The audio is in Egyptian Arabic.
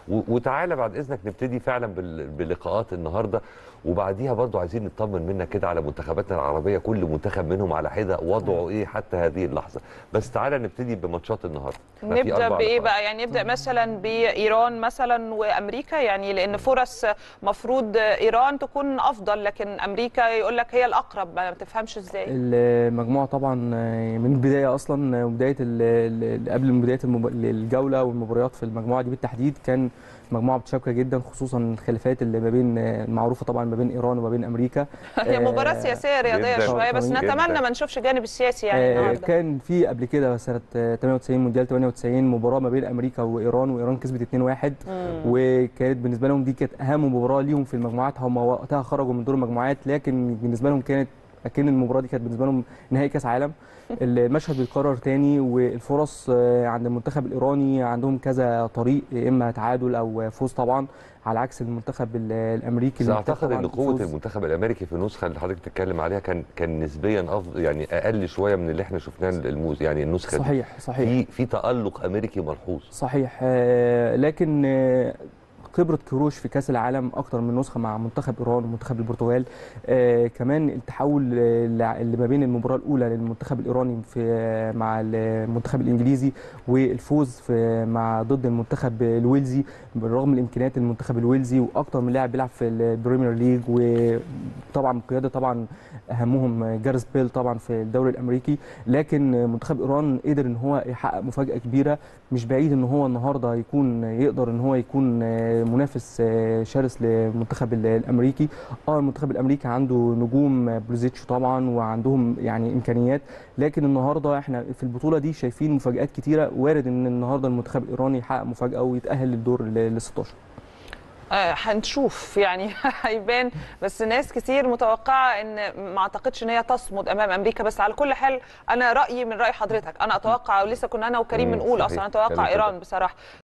و- وتعالى بعد اذنك نبتدي فعلا بال- بلقاءات النهارده وبعديها برضو عايزين نطمن منك كده على منتخباتنا العربيه كل منتخب منهم على حده وضعه ايه حتى هذه اللحظه بس تعالى نبتدي بماتشات النهارده إحنا في نبدا أربع بايه لقاءات. بقى يعني نبدا مثلا بايران مثلا وامريكا يعني لان فرص مفروض ايران تكون افضل لكن امريكا يقول لك هي الاقرب ما تفهمش ازاي المجموعه طبعا من البدايه اصلا بدايه ال- ال- قبل بدايه المب- الجوله والمباريات في المجموعه دي بالتحديد كان مجموعه متشابكه جدا خصوصا الخلافات اللي ما بين المعروفه طبعا ما بين ايران وما بين امريكا هي مباراه آه، سياسيه رياضيه جداً. شويه بس جداً. نتمنى ما نشوفش الجانب السياسي يعني آه، النهارده كان في قبل كده سنه آه، 98 مونديال 98 مباراه ما بين امريكا وايران وايران كسبت 2-1 وكانت بالنسبه لهم دي كانت اهم مباراه ليهم في المجموعات هم وقتها خرجوا من دور المجموعات لكن بالنسبه لهم كانت اكن المباراه دي كانت بالنسبه لهم نهائي كاس عالم المشهد بيتكرر تاني والفرص آه، عند المنتخب الايراني عندهم كذا طريق يا اما تعادل او فوز طبعا على عكس المنتخب ال- الامريكي بس اللي اعتقد طبعاً ان قوه فوز. المنتخب الامريكي في النسخه اللي حضرتك بتتكلم عليها كان كان نسبيا افضل يعني اقل شويه من اللي احنا شفناه الموز يعني النسخه دي صحيح صحيح في في تالق امريكي ملحوظ صحيح آه، لكن آه، خبرة كروش في كأس العالم أكتر من نسخة مع منتخب إيران ومنتخب البرتغال آه كمان التحول آه، اللي ما بين المباراة الأولى للمنتخب الإيراني في آه، مع المنتخب الإنجليزي والفوز في مع ضد المنتخب الويلزي بالرغم من إمكانيات المنتخب الويلزي وأكتر من لاعب بيلعب في البريمير ليج وطبعا بقيادة طبعا أهمهم جارس بيل طبعا في الدوري الأمريكي لكن منتخب إيران قدر إن هو يحقق مفاجأة كبيرة مش بعيد ان هو النهارده يكون يقدر ان هو يكون منافس شرس للمنتخب الامريكي اه المنتخب الامريكي عنده نجوم بلوزيتش طبعا وعندهم يعني امكانيات لكن النهارده احنا في البطوله دي شايفين مفاجات كتيره وارد ان النهارده المنتخب الايراني يحقق مفاجاه ويتاهل للدور ال 16 آه، هنشوف يعني هيبان بس ناس كتير متوقعه ان ما اعتقدش ان هي تصمد امام امريكا بس على كل حال انا رايي من راي حضرتك انا اتوقع ولسه كنا انا وكريم مم، بنقول صحيح. اصلا انا اتوقع كلام ايران كده. بصراحه